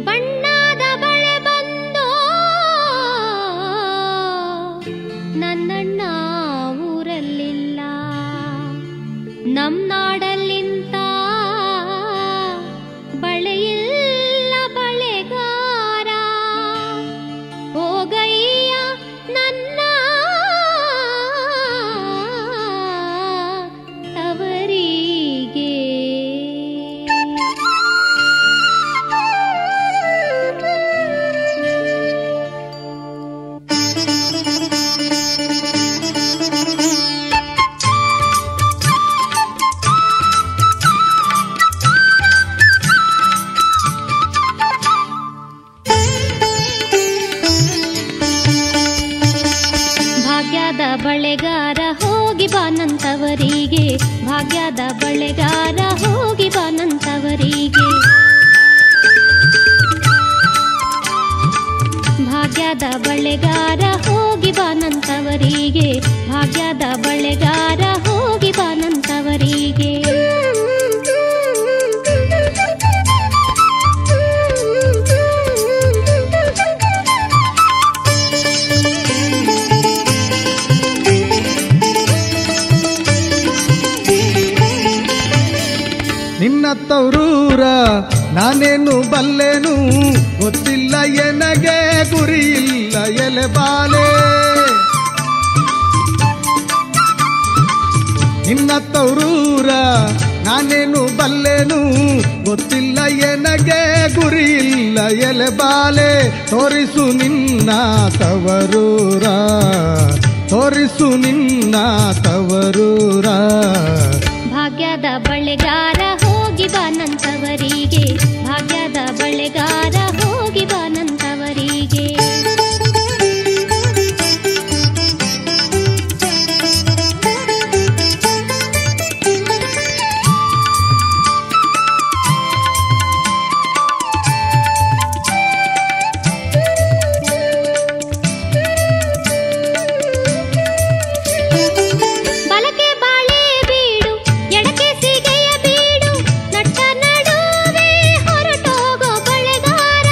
ಬಣ್ಣದ ಬಳೆ ಬಂದು ನನ್ನಣ್ಣ ಊರಲ್ಲಿಲ್ಲ ನಮ್ ನಾಡಲ್ಲಿಂತ ಬಳೆಯಿಲ್ಲ ಬಳೆಗಾರ ಹೋಗಯ್ಯ ನನ್ನ ತವರಿಗೆ ಭಾಗ್ಯದ ಬಳೆಗಾರ ಹೋಗಿ ಬಾನಂತವರಿಗೆ ಭಾಗ್ಯದ ಬಳೆಗಾರ ಹೋಗಿ ಬಾನಂತವರಿಗೆ ಭಾಗ್ಯದ ಬಳೆಗಾರ ಹೋಗಿ ಬಾನಂತವರಿಗೆ ಭಾಗ್ಯದ ಬಳೆಗಾರ ಹೋಗಿ ಬಾನಂತವರಿಗೆ ನಿನ್ನ ತವರೂರ ನಾನೇನು ಬಲ್ಲೆನು ಗೊತ್ತಿಲ್ಲ ಎನಗೆ ಗುರಿಯಿಲ್ಲ ಎಲೆ ಬಾಲೆ ನಿನ್ನ ತವರೂರ ನಾನೇನು ಬಲ್ಲೆನು ಗೊತ್ತಿಲ್ಲ ಎನಗೆ ಗುರಿಯಿಲ್ಲ ಎಲೆ ಬಾಲೆ ತೋರಿಸು ನಿನ್ನ ತವರೂರ ತೋರಿಸು ನಿನ್ನ ತವರೂರ ಭಾಗ್ಯದ ಬಳೆಗಾರ ಹೋಗಿ ಬಾನಂತವರಿಗೆ ಭಾಗ್ಯದ ಬಳೆಗಾರ ಹೋಗಿ ಬಾನಂತವರಿಗೆ ಬಲಕೆ ಬಾಳೆ ಬೀಡು ಎಡಕೆ ಸಿಗೆಯ ಬೀಡು ನಟ್ಟ ನಡುವೆ ಹೊರಟೋಗೋ ಬಳೆಗಾರ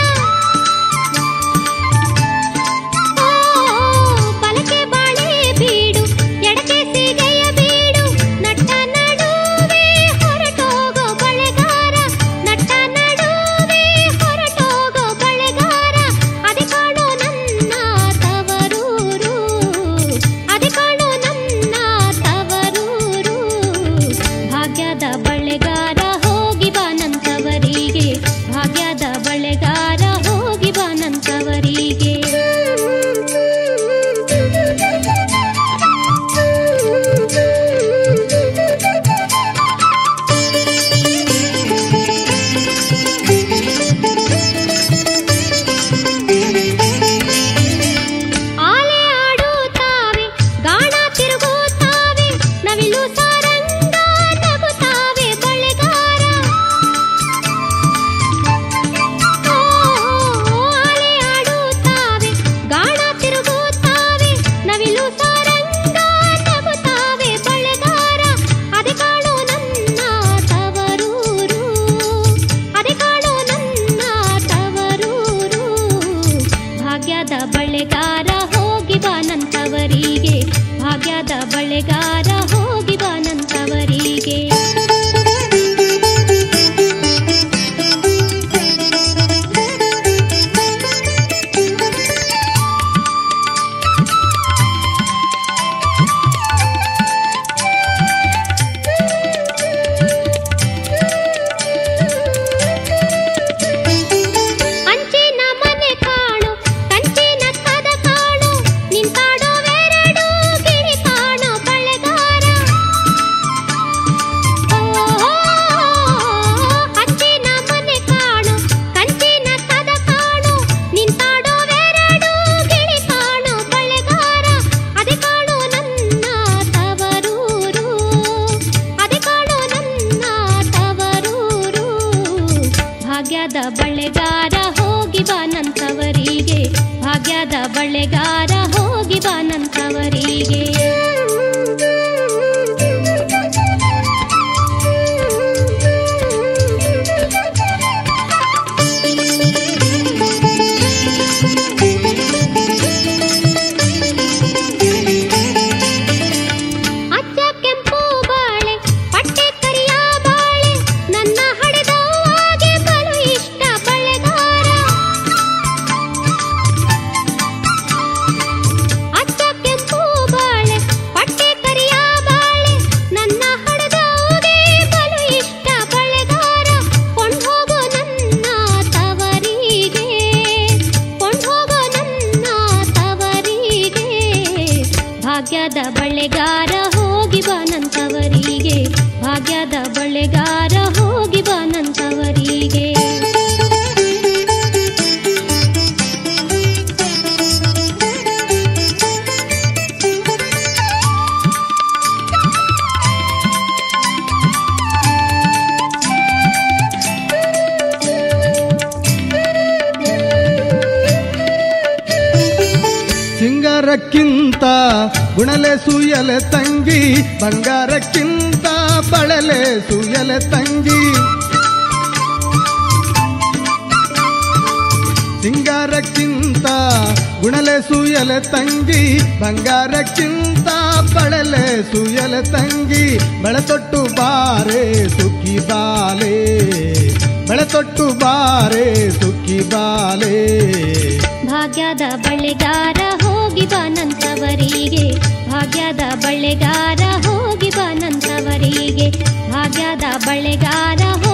ಓ, ಬಲಕೆ ಬಾಳೆ ಬೀಡು ಎಡಕೆ ಸಿಗೆಯ ಬೀಡು ನಟ್ಟ ನಡುವೆ ಹೊರಟೋಗೋ ಬಳೆಗಾರ ನಟ್ಟ ನಡುವೆ ಹೊರಟೋಗೋ ಬಳೆಗಾರ ಅದೆ ಕಾಣೋ ನನ್ನ ತವರೂರು ಅದೆ ಕಾಣೋ ನನ್ನ ತವರೂರು ಭಾಗ್ಯದ ಬಳೆಗಾರ ಹೋಗಿ ಬಾನಂತವರಿಗೆ ಭಾಗ್ಯದ ಬಳೆಗಾರ ಹೋಗಿ ಬಾನಂತವರಿಗೆ ಆಲೆ ಆಡುತ್ತಾವೆ ಗಾಣ ತಿರುಗುತ್ತಾವೆ ನವಿಲು ಸಾರಂಗ ನಗುತ್ತಾವೆ ಬಳೆಗಾರ ಓ, ಆಲೆ ಆಡುತ್ತಾವೆ ಗಾಣ ತಿರುಗುತ್ತಾವೆ ನವಿಲು ಸಾರಂಗ ನಗುತ್ತಾವೆ ಬಳೆಗಾರ ಅದೆ ಕಾಣೋ ನನ್ನ ತವರೂರು ಅದೆ ಕಾಣೋ ನನ್ನ ತವರೂರು ಭಾಗ್ಯದ ಬಳೆಗಾರ ಹೋಗಿ ಬಾನಂತವರಿಗೆ ಭಾಗ್ಯದ ಬಳೆಗಾರ ಹೋಗಿ ಬಾನಂತವರಿಗೆ ಅಂಚಿನ ಮನೆ ಕಾಣು ಕಂಚಿನ ಕದ ಕಾಣು ನಿಂತಾಡೋವೆರಡು ಗಿರಿ ಕಾಣು ಬಳೆಗಾರ ಓ, ಅಂಚಿನ ಮನೆ ಕಾಣು ಕಂಚಿನ ಕದ ಕಾಣು ನಿಂತಾಡೋವೆರಡು ಗಿರಿ ಕಾಣು ಬಳೆಗಾರ ಅದೆ ಕಾಣು ನನ್ನ ತವರೂರು ಅದೆ ಕಾಣು ನನ್ನ ತವರೂರು ಭಾಗ್ಯದ ಬಳೆಗಾರ ಹೋಗಿ ಬಾನಂತವರಿಗೆ ಭಾಗ್ಯದ ಬಳೆಗಾರ ಹೋಗಿ ಬಾನಂತವರಿಗೆ ಭಾಗ್ಯದ ಬಳೆಗಾರ ಹೋಗಿ ಬಾನಂತವರಿಗೆ ಭಾಗ್ಯದ ಬಳೆಗಾರ ಹೋಗಿ ಬಾನಂತವರಿಗೆ ಸಿಂಗಾರಕ್ಕಿಂತ ಗುಣಲೆ ಸುಯಲೆ ತಂಗಿ ಬಂಗಾರಕ್ಕಿಂತ ಬಳಲೆ ಸುಯಲೆ ತಂಗಿ ಸಿಂಗಾರಕ್ಕಿಂತ ಗುಣಲೆ ಸುಯಲೆ ತಂಗಿ ಬಂಗಾರಕ್ಕಿಂತ ಬಳಲೆ ಸುಯಲೆ ತಂಗಿ ಬೆಳತೊಟ್ಟು ಬಾರೆ ಸುಖಿ ಬಾಲೆ ಬೆಳತೊಟ್ಟು ಬಾರೆ ಸುಖಿ ಬಾಲೆ ಭಾಗ್ಯದ ಬಳೆಗಾರ ಹೋಗಿ ಬಾನಂತವರಿಗೆ ಭಾಗ್ಯದ ಬಳೆಗಾರ ಹೋಗಿ ಬಾನಂತವರಿಗೆ ಭಾಗ್ಯದ ಬಳೆಗಾರ ಹೋಗಿ